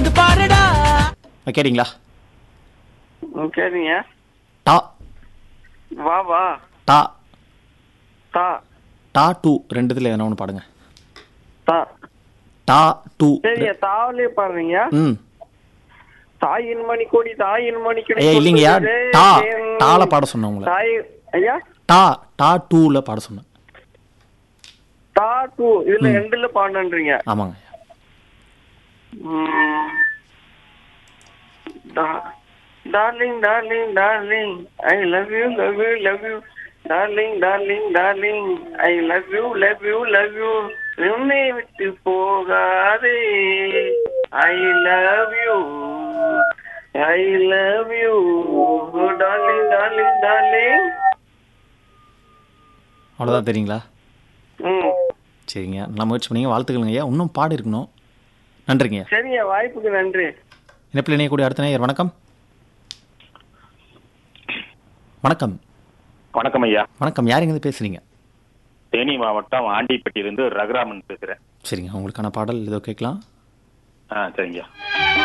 வந்து பாருடா கேட்டிங்களா ம், சரிங்க டா வா வா டா தா டா டூ ரெண்டு இதில் எதனா ஒன்று பாடுங்க தா டா டூ சரிங்க தாவலே பாடுறீங்க ம் தாயின் மணி கொடி தாயின் மணி கொடி ஏய் இல்லைங்கய்யா கொட்டுதே, டா தேன். டால பாட சொன்னேன் உங்களை தாய் ஐயா டா டா டூவில் பாட சொன்னேன் தா டூ இதுல ரெண்டுல பாடுன்றீங்க ஆமாங்க darling darling darling I love you love you love you darling darling darling I love you love you love you உன்னை விட்டு போகாதே I love you I love you darling darling darling அவ்வளோதான் தெரியுங்களா ம் சரிங்க நல்லா முயற்சி பண்ணீங்க வாழ்த்துக்கள்ங்க ஐயா இன்னும் பாடு இருக்கணும் நன்றிங்க சரிங்க வாய்ப்புக்கு நன்றி இணைப்பில் இணையக்கூடிய அடுத்த நேயர் வணக்கம் வணக்கம் வணக்கம் ஐயா வணக்கம் யாருங்க பேசுறீங்க தேனி மாவட்டம் ஆண்டிப்பட்டியிலிருந்து ரகுராமன் பேசுறேன் சரிங்க உங்களுக்கான பாடல் ஏதோ கேட்கலாம் ஆ சரிங்க